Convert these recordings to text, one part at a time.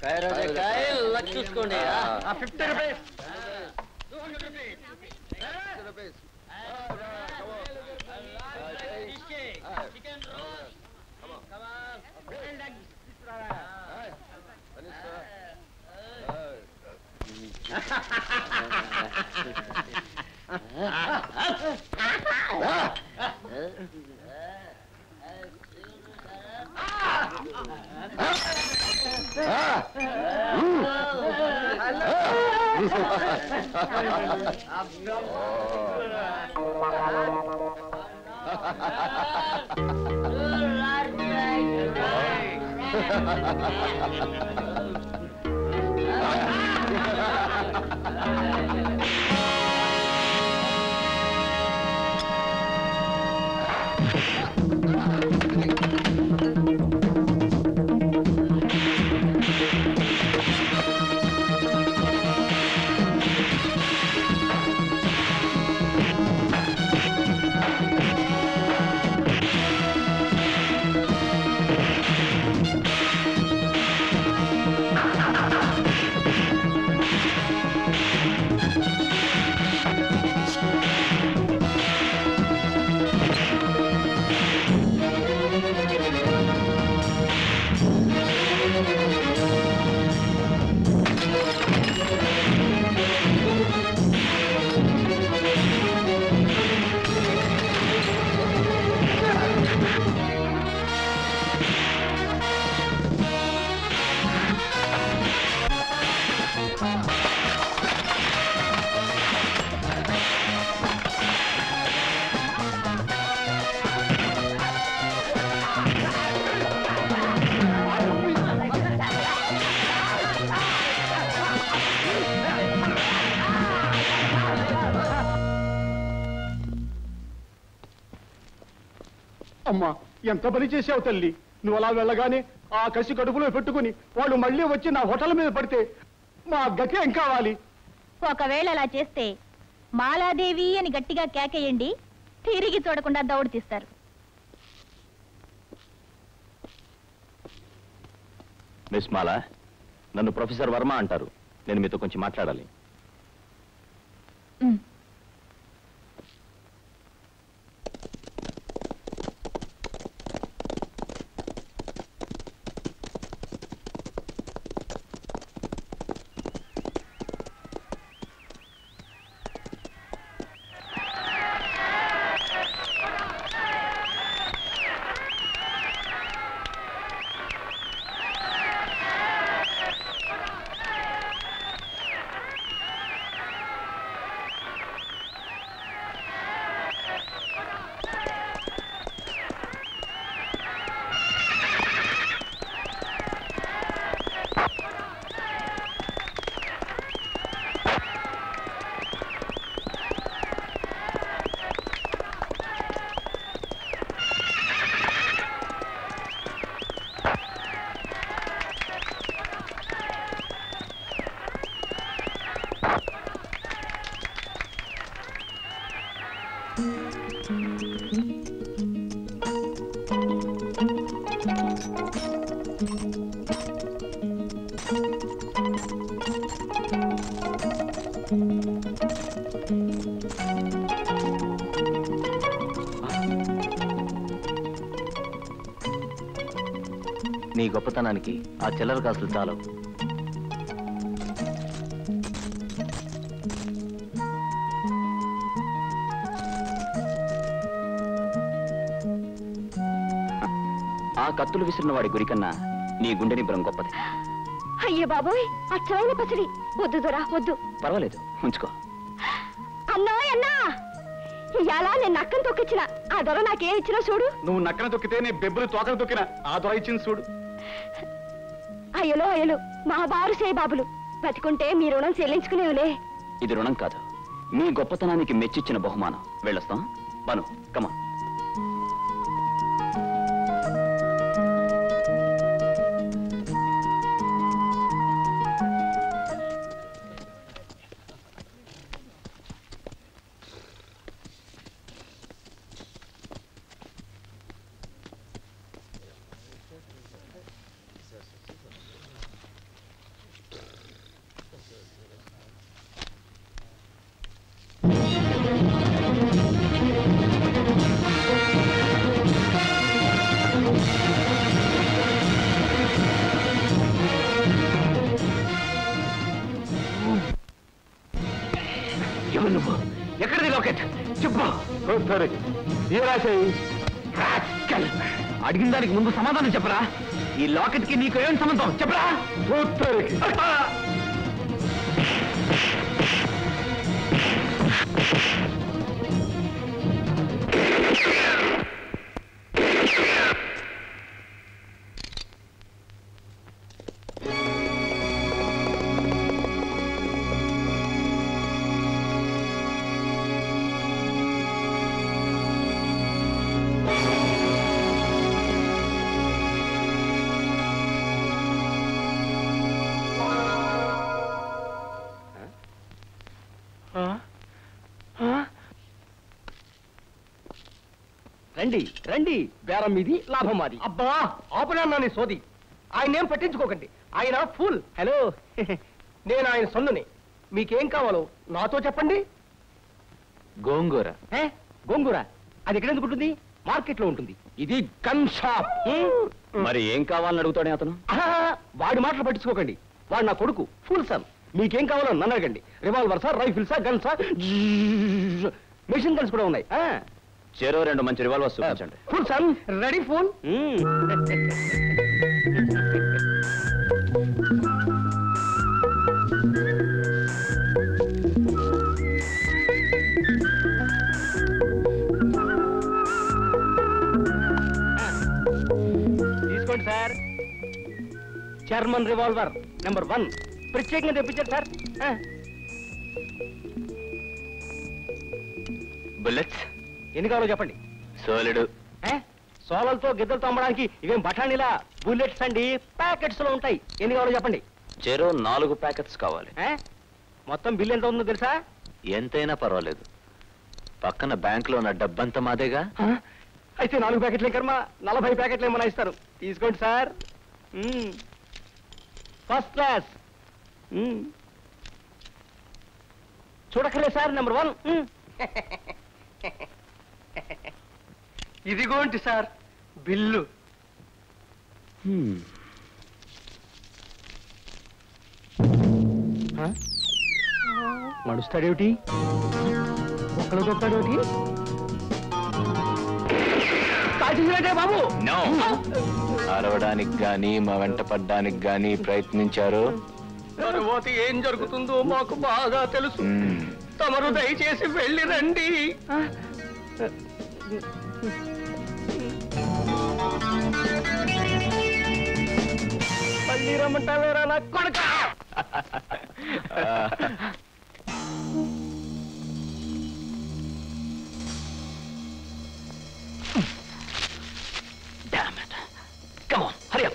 కాయ లక్ష చూసుకోండి fifty rupees అమ్మా ఎంత పని చేసావు తల్లి నువ్వు అలా వెళ్ళగానే ఆ కసి కడుపులో పెట్టుకుని వాళ్ళు మళ్ళీ వచ్చి నా హోటల్ మీద పడితే మా గతి ఏం కావాలి ఒకవేళ అలా చేస్తే మాలాదేవి అని గట్టిగా కేకేయండి తిరిగి చూడకుండా దౌడు తీస్తారు మిస్ మాలా నన్ను ప్రొఫెసర్ వర్మ అంటారు నేను మీతో కొంచెం మాట్లాడాలి ఉమ్. నీ గొప్పతనానికి ఆ చిల్లర కాసులు చాలవు ఆ కత్తులు విసిరిన వాడి గురి కన్నా నీ గుండె నిబ్బరం గొప్పది అయ్యో బాబోయ్ అచ్చమైన పసిడి వద్దు దొరా వద్దు పర్వాలేదు ఉంచుకో అన్నా అన్నా ఇవాళ నేను నక్కను తొక్కిచ్చిన ఆ దొర నాకేం ఇచ్చినా చూడు నువ్వు నక్కన తొక్కితే నీ బెబ్బులు తోకన తొక్కిన ఆ దొర ఇచ్చింది చూడు అయ్యలో అయ్యలు మా బారు సే బాబులు బతికుంటే మీ రుణం చెల్లించుకునేవులే ఇది రుణం కాదు మీ గొప్పతనానికి మెచ్చిచ్చిన బహుమానం వెళ్ళొస్తాం బను కమా సరే ఏ రాశాయి అడిగిన దానికి ముందు సమాధానం చెప్పరా ఈ లాకెట్ కి నీకు ఏం సంబంధం చెప్పరా ఉత్తరికి రండి రండి బేరం మీది లాభం మాది అబ్బా ఆపనా నీ సోది ఆయన ఏం పట్టించుకోకండి ఆయన ఫుల్ హలో నేను ఆయన సొన్నుని మీకేం కావాలో నాతో చెప్పండి గోంగూర ఏ? గోంగూర అది ఎక్కడ ఎందుకు ఉంటుంది మార్కెట్ లో ఉంటుంది ఇది గన్ షాప్ మరి ఏం కావాలని అడుగుతాడే అతను వాడి మాటలు పట్టించుకోకండి వాడు నా కొడుకు ఫుల్ సన్ మీకేం కావాలో నన్ను అడగండి రివాల్వర్ సార్ రైఫిల్సా గన్సా మెషిన్ గన్స్ కూడా ఉన్నాయి చెరో రెండు మంచి రివాల్వర్స్ చూపించండి ఫుల్ సన్ రెడీ ఫోన్ తీసుకోండి sir German revolver number one ప్రత్యేకంగా తెప్పించారు సార్ ఆ. బుల్లెట్స్ ఎన్ని కావాలో చెప్పండి సోలిడు ఏ? సోలలతో గిద్దలతో అమ్మడానికి ఇవేం బఠానీలా బుల్లెట్స్ అండి ప్యాకెట్స్ లో ఉంటాయి ఎన్ని కావాలో చెప్పండి చెరో నాలుగు ప్యాకెట్స్ కావాలి ఏ? మొత్తం బిల్ ఎంత ఉందో తెలుసా ఎంతైనా పర్వాలేదు పక్కన బ్యాంక్ లో ఉన్న డబ్బంతా మాదేగా ఆ? అయితే నాలుగు ప్యాకెట్లే కర్మ నలభై ప్యాకెట్లు ఏమన్నా ఇస్తారు తీసుకోండి సార్ మ్మ్. ఫస్ట్ క్లాస్ మ్మ్. చూడక్కర్లే సార్ నెంబర్ వన్ మ్మ్. ఇదిగోంటి సార్ బిల్లు నడుస్తాడేమిటి ఒక్కలో దొక్కాడేమిటి కాల్చేసినట్టే బాబు నో అరవడానికి గాని మా వెంట పడ్డానికి గాని ప్రయత్నించారు తరువాత ఏం జరుగుతుందో మాకు బాగా తెలుసు మ్మ్. తమరు దయచేసి వెళ్ళి రండి మళ్ళీ రమ్మంటావేరా నా కొడక Damn it. Come on, hurry up.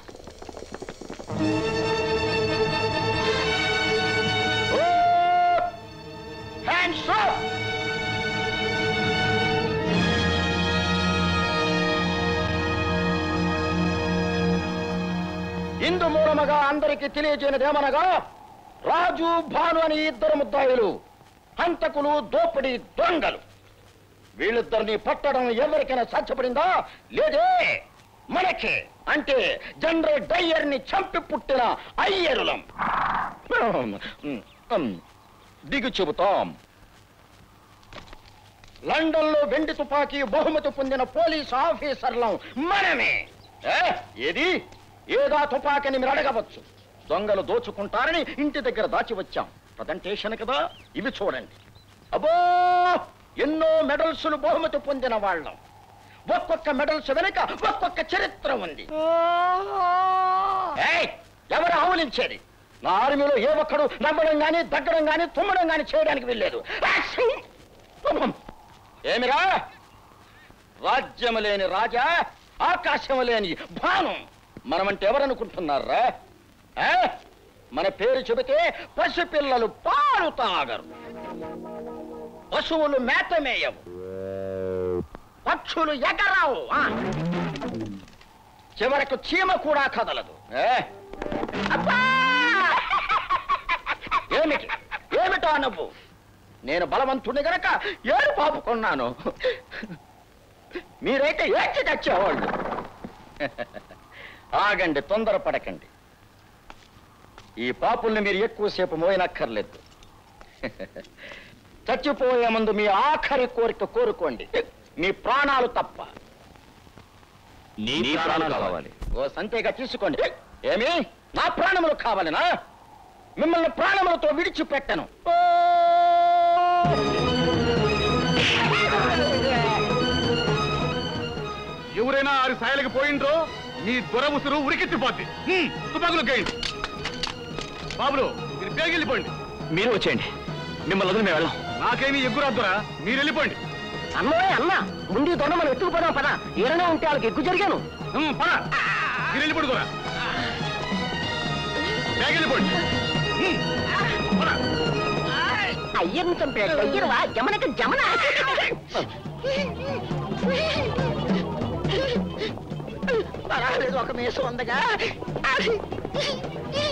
Hands up ఇందు మూలముగా అందరికి తెలియజేయనిదేమనగా రాజు భాను అని ఇద్దరు ముద్దాయిలు హంతకులు దోపిడి దొంగలు వీళ్ళిద్దరిని పట్టడం ఎవరికైనా సాధ్యపడిందా లేదే మనకే అంటే జనరల్ డయ్యర్ ని చంపి పుట్టిన అయ్యరులం దిగు చెబుతాం లండన్ లో వెండి తుపాకీ బహుమతి పొందిన పోలీస్ ఆఫీసర్లం మనమే ఏ? ఏది ఏదా తుపాకీని మీరు అడగవచ్చు దొంగలు దోచుకుంటారని ఇంటి దగ్గర దాచి వచ్చాం ప్రజెంటేషన్ కదా ఇవి చూడండి అబ్బో ఎన్నో మెడల్స్లు బహుమతి పొందిన వాళ్ళం ఒక్కొక్క మెడల్స్ వెనుక ఒక్కొక్క చరిత్ర ఉంది ఏయ్, ఎవరు ఆవులించేది నా ఆర్మీలో ఏ ఒక్కడు నవ్వడం గాని దగ్గడం గాని తుమ్మడం గాని చేయడానికి వెళ్ళలేదు ఏమిరా రాజ్యము లేని రాజా ఆకాశము లేని భాను మనమంటే ఎవరనుకుంటున్నారా ఆ? మన పేరు చెబితే పసిపిల్లలు పాలు తాగరు పశువులు మేత మేయవు పక్షులు ఎగరావు ఆ. చివరకు చీమ కూడా కదలదు ఏ? అబ్బా! ఏమిటి ఏమిటో నువ్వు నేను బలవంతుడిని గనక ఏడు పాపుకున్నాను మీరైతే ఏడ్చి తెచ్చేవాళ్ళు ఆగండి తొందరపడకండి ఈ పాపుల్ని మీరు ఎక్కువసేపు మోయనక్కర్లేదు చచ్చిపోయే ముందు మీ ఆఖరి కోరిక కోరుకోండి మీ ప్రాణాలు తప్ప నీ ప్రాణాలు కావాలి ఓ సంతేగా తీసుకోండి ఏమి నా ప్రాణములు కావాలినా మిమ్మల్ని ప్రాణములతో విడిచిపెట్టను ఎవరైనా ఆరు సాయలకి పోయిండ్రో మీ దొర ఉసురు ఉరికెత్తిపోద్ది హ్మ్, తుపాకులు గేయండి బాబులు మీరు బేగి వెళ్ళిపోండి మీరు వచ్చేయండి మిమ్మల్ని వదిలి మేము వెళ్ళాం నాకేమీ ఎగ్గురాద్దురా మీరు వెళ్ళిపోండి అన్నమే అన్న ముందు దొండ మనం ఎత్తుకుపోదాం పద ఏడనే ఉంటే వాళ్ళకి ఎక్కువ జరిగాను హ్మ్, పద మీరు వెళ్ళిపోండి దొర బేగి వెళ్ళిపోండి హ్మ్, పద. అయ్యను చంపాడు అయ్యరువా జమనక జమన పర్వాలేదు ఒక మేసం ఉందగా